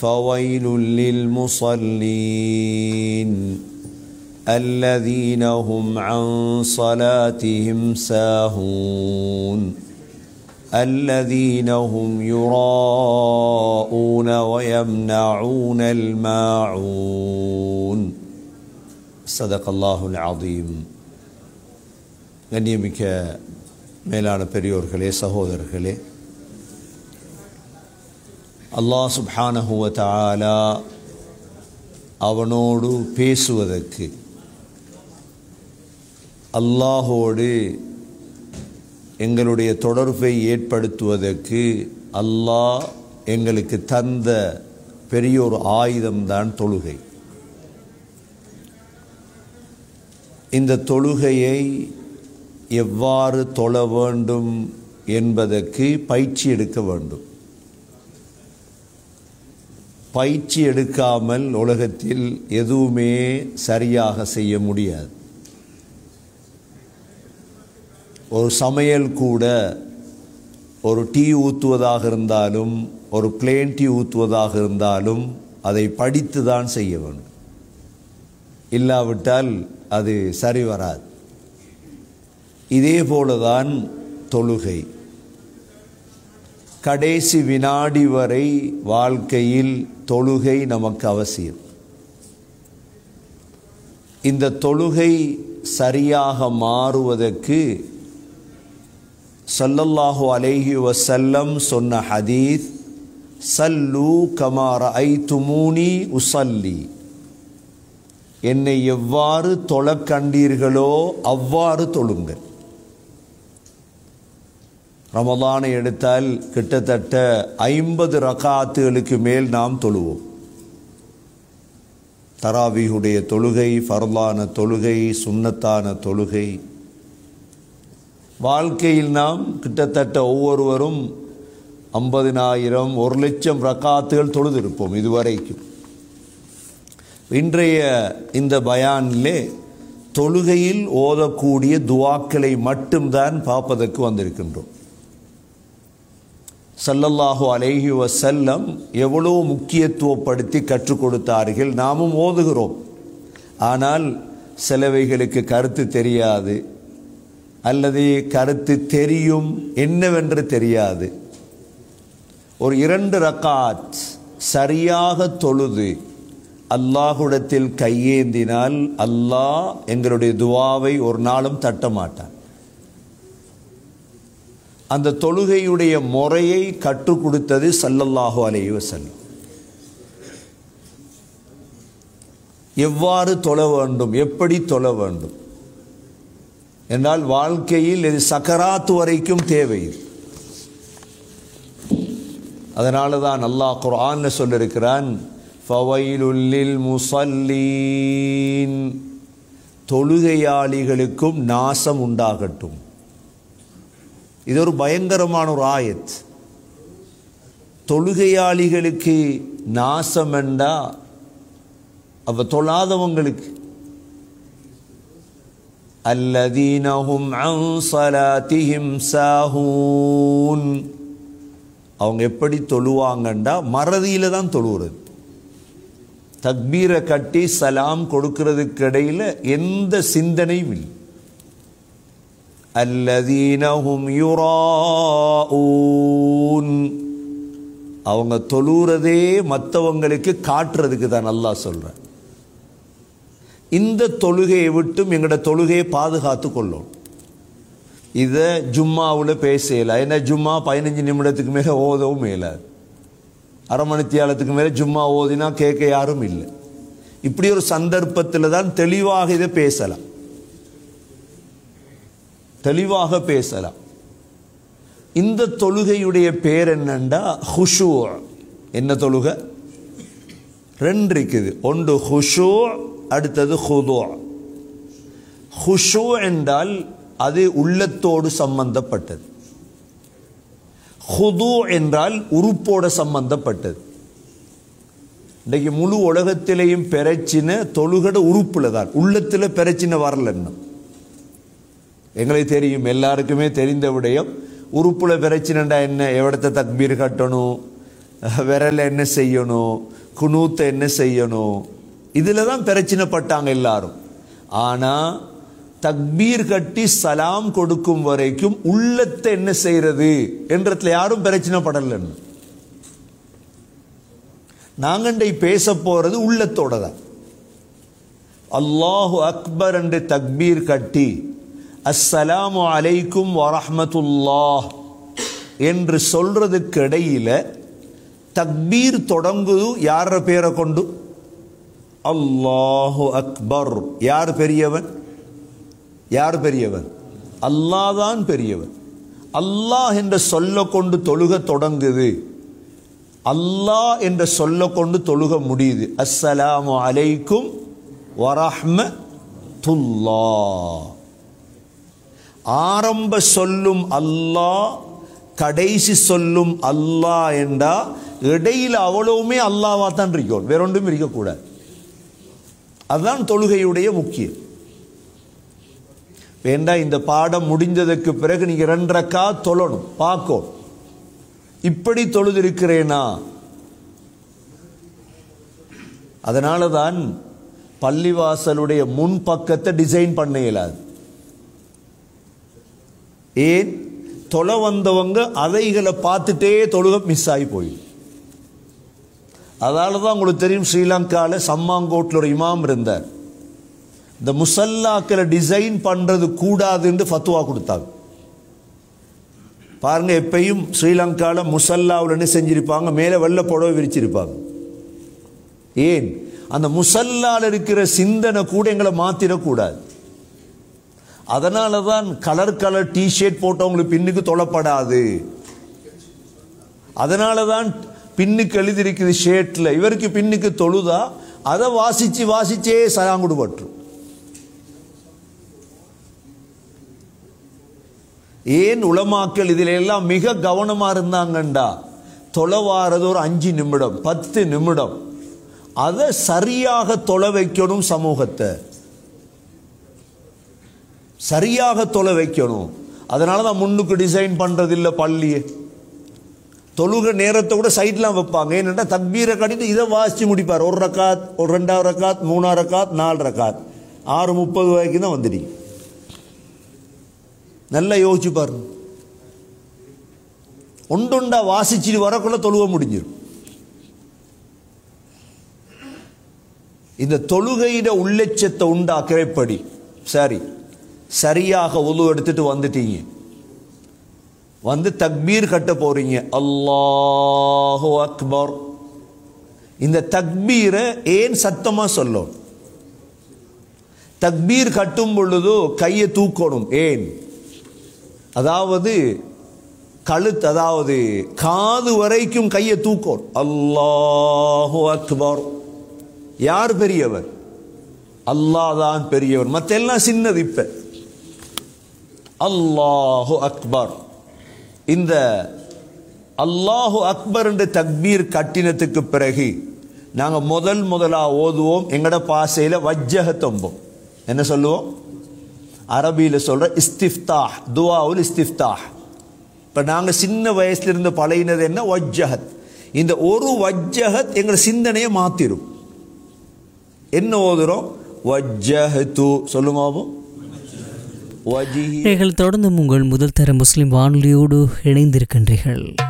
فويل للمصلين الذين هم عن صلاتهم ساهون الذين هم يراءون ويمنعون الماعون صدق الله العظيم கண்ணியமிக்க மேலான பெரியோர்களே சகோதரர்களே அல்லாஹ் சுப்ஹானஹு வ தஆலா அவனோடு பேசுவதற்கு அல்லாஹோடு எங்களுடைய தொடர்பை ஏற்படுத்துவதற்கு அல்லாஹ் எங்களுக்கு தந்த பெரிய ஒரு ஆயுதம்தான் தொழுகை இந்த தொழுகையை எவ்வாறு தொழ வேண்டும் என்பதற்கு பயிற்சி எடுக்க வேண்டும் பயிற்சி எடுக்காமல் உலகத்தில் எதுவுமே சரியாக செய்ய முடியாது ஒரு சமையல் கூட ஒரு டீ ஊற்றுவதாக இருந்தாலும் ஒரு பிளேன் டீ ஊற்றுவதாக இருந்தாலும் அதை படித்து தான் செய்ய வேண்டும் இல்லாவிட்டால் அது சரி வராது இதே போலதான் தொழுகை கடைசி வினாடி வரை வாழ்க்கையில் தொழுகை நமக்கு அவசியம் இந்த தொழுகை சரியாக மாறுவதற்கு சல்லல்லாஹு அலைஹி வசல்லம் சொன்ன ஹதீஸ் சல்லு கமார ஐ துமூனி உசல்லி என்னை எவ்வாறு தொழ கண்டீர்களோ அவ்வாறு தொழுங்கள் ரமதானை எடுத்தால் கிட்டத்தட்ட ஐம்பது ரகாத்துகளுக்கு மேல் நாம் தொழுவோம் தராவியுடைய தொழுகை ஃபர்லான தொழுகை சுன்னத்தான தொழுகை வாழ்க்கையில் நாம் கிட்டத்தட்ட ஒவ்வொருவரும் ஐம்பதினாயிரம் ஒரு லட்சம் ரக்காத்துகள் தொழுதிருப்போம் இதுவரைக்கும் இன்றைய இந்த பயானிலே தொழுகையில் ஓதக்கூடிய துவாக்களை மட்டும்தான் பார்ப்பதற்கு வந்திருக்கின்றோம் சல்லல்லாஹு அலைஹி வசல்லம் எவ்வளோ முக்கியத்துவப்படுத்தி கற்றுக் கொடுத்தார்கள் நாமும் ஓதுகிறோம் ஆனால் சிலவைகளுக்கு கருத்து தெரியாது அல்லது கருத்து தெரியும் என்னவென்று தெரியாது ஒரு இரண்டு ரக்காத் சரியாக தொழுது அல்லாஹுடத்தில் கையேந்தினால் அல்லாஹ் எங்களுடைய துவாவை ஒரு நாளும் தட்ட மாட்டான் அந்த தொழுகையுடைய முறையை கற்றுக் கொடுத்தது சல்லல்லாஹு அலைஹி வஸல்லம் எவ்வாறு தொழ வேண்டும் எப்படி தொழ வேண்டும் என்றால் வாழ்க்கையில் இது சக்கராத்து வரைக்கும் தேவை அதனால தான் அல்லாஹ் குர்ஆன்ல சொல்லியிருக்கிறான் ஃபவைலுல்லில் முசல்லீன் தொழுகையாளிகளுக்கும் நாசம் உண்டாகட்டும் இது ஒரு பயங்கரமான ஒரு ஆயத் தொழுகையாளிகளுக்கு நாசம் என்றா அவ தொழாதவங்களுக்கு அல்லதீனஹும் அன் ஸலாத்திஹிம் சாஹூன் அவங்க எப்படி தொழுவாங்கண்டா மறதியில தான் தொழுவுறது தக்பீரை கட்டி சலாம் கொடுக்கிறதுக்கு இடையில எந்த சிந்தனையும் இல்லை அல்லதீனஹும் யுராஊன் அவங்க தொழுறதே மற்றவங்களுக்கு காட்டுறதுக்கு தான் நல்லா சொல்றேன் இந்த தொழுகையை விட்டும் எங்களோட தொழுகையை பாதுகாத்து கொள்ளும் இதை ஜும்மாவில் பேசல ஏன்னா ஜும்மா பதினஞ்சு நிமிடத்துக்கு மேலே ஓதவும் மேலாது அரை மணித்தியாலத்துக்கு மேலே ஜும்மா ஓதினா கேட்க யாரும் இல்லை இப்படி ஒரு சந்தர்ப்பத்தில் தான் தெளிவாக இதை பேசலாம் தெளிவாக பேசலாம் இந்த தொழுகையுடைய பேர் என்னண்டா ஹுஷூ என்ன தொழுகை ரெண்டு இருக்குது ஒன்று ஹுஷூ அடுத்தது ஹுதோ ஹுஷூ என்றால் அது உள்ளத்தோடு சம்பந்தப்பட்டது ஹுது என்றால் உறுப்போட சம்பந்தப்பட்டது இன்றைக்கு முழு உலகத்திலேயும் பிரச்சின தொழுகட உறுப்புல தான் உள்ளத்துல பிரச்சினை வரல இன்னும் எங்களுக்கு தெரியும் எல்லாருக்குமே தெரிந்த விடயம் உறுப்புல பிரச்சனைண்டா என்ன எவ்வளத்த தக்பீர் கட்டணும் விரல என்ன செய்யணும் குனூத்தை என்ன செய்யணும் இதில் தான் பிரச்சனைப்பட்டாங்க எல்லாரும் ஆனால் தக்பீர் கட்டி சலாம் கொடுக்கும் வரைக்கும் உள்ளத்தை என்ன செய்யறது என்றதுல யாரும் பிரச்சனைப்படலைன்னு நாங்கண்டை பேச போறது உள்ளத்தோட தான் அல்லாஹு அக்பர் என்று தக்பீர் கட்டி அஸ்ஸலாமு அலைக்கும் வரஹ்மத்துல்லாஹ் என்று சொல்றதுக்கு இடையில தக்பீர் தொடங்குது யார பேரை கொண்டு அல்லாஹு அக்பர் யார் பெரியவன் யார் பெரியவன் அல்லாஹ் தான் பெரியவன் அல்லாஹ் என்ற சொல்ல கொண்டு தொழுக தொடங்குது அல்லாஹ் என்ற சொல்ல கொண்டு தொழுக முடியுது அஸ்ஸலாமு அலைக்கும் வரஹ்மத்துல்லா ஆரம்ப சொல்லும் அல்லாஹ் கடைசி சொல்லும் அல்லாஹ் என்றா இடையில அவ்வளவுமே அல்லாவா தான் இருக்கும் வேற ஒன்றும் இருக்கக்கூடாது அதுதான் தொழுகையுடைய முக்கியம் வேண்டா இந்த பாடம் முடிஞ்சதுக்கு பிறகு நீங்க ரெண்டரைக்கா தொழணும் பார்க்கும் இப்படி தொழுதிருக்கிறேனா அதனால தான் பள்ளிவாசலுடைய முன் பக்கத்தை டிசைன் பண்ண இயலாது ஏன் தொலை வந்தவங்க அதைகளை பார்த்துட்டே தொழுக மிஸ் ஆகி போயிடும் அதனால தான் உங்களுக்கு தெரியும் ஸ்ரீலங்காவில் சம்மாங்கோட்டில் ஒரு இமாம் இருந்தார் இந்த முசல்லாக்களை டிசைன் பண்ணுறது கூடாதுன்னு ஃபத்துவா கொடுத்தாங்க பாருங்க எப்பயும் ஸ்ரீலங்காவில் முசல்லாவில் என்ன செஞ்சிருப்பாங்க மேலே வெள்ளை புடவை விரிச்சிருப்பாங்க ஏன் அந்த முசல்லால் இருக்கிற சிந்தனை கூட எங்களை மாத்திரக்கூடாது அதனால தான் கலர் கலர் டிஷர்ட் போட்டவங்களுக்கு பின்னுக்கு தொலைப்படாது அதனால தான் பின்னுக்கு எழுதியிருக்குது ஷேர்ட்ல இவருக்கு பின்னுக்கு தொழுதா அதை வாசிச்சு வாசிச்சே சலாங்குடு பற்றும் ஏன் உளமாக்கல் இதில் எல்லாம் மிக கவனமா இருந்தாங்கண்டா தொலைவாரது ஒரு அஞ்சு நிமிடம் பத்து நிமிடம் அதை சரியாக தொலை வைக்கணும் சமூகத்தை சரியாக தொலை வைக்கணும் அதனால தான் முன்னுக்கு டிசைன் பண்றது இல்லை பள்ளியை தொழுக நேரத்தை கூட சைட்லாம் வைப்பாங்க ஏன்னா தக்பீரை கட்டிட்டு இதை வாசிச்சு முடிப்பார் ஒரு ரக்காத் ஒரு ரெண்டாவது ரக்காத் மூணாவது ரக்காத் நாலு ரக்காத் ஆறு முப்பது வரைக்கும் தான் வந்துடுங்க நல்லா யோசிச்சு பாருங்க ஒண்டொண்டா வாசிச்சுட்டு வரக்குள்ள தொழுவ முடிஞ்சிடும் இந்த தொழுகையிட உள்ளட்சத்தை உண்டாக்குறப்படி சரி சரியாக உழு எடுத்துட்டு வந்துட்டீங்க வந்து தக்பீர் கட்ட போறீங்க அல்லாஹு அக்பர் இந்த தக்பீரை ஏன் சத்தமா சொல்லும் தக்பீர் கட்டும் பொழுது கையை தூக்கணும் ஏன் அதாவது கழுத்து அதாவது காது வரைக்கும் கையை தூக்கணும் அல்லாஹு அக்பர் யார் பெரியவர் அல்லாஹ் தான் பெரியவர் மற்ற எல்லாம் சின்னது இப்ப அல்லாஹு அக்பர் இந்த அல்லாஹு அக்பர் என்ற தக்பீர் கட்டினத்துக்கு பிறகு நாங்க முதல் முதலா ஓதுவோம் எங்கட பாசையில வஜ்ஜக தொம்போம் என்ன சொல்லுவோம் அரபியில சொல்ற இஸ்திஃப்தாஹ் துவாவுல் இஸ்திஃப்தாஹ் இப்ப நாங்க சின்ன வயசுல இருந்து பழகினது என்ன வஜ்ஜஹத் இந்த ஒரு வஜ்ஜஹத் எங்க சிந்தனையை மாத்திரும் என்ன ஓதுறோம் வஜ்ஜஹத்து சொல்லுங்க பாப்போம். வஜிஹி நீங்கள் தொடர்ந்து உங்கள் முதல் தர முஸ்லிம் வானொலியோடு இணைந்திருக்கின்றீர்கள்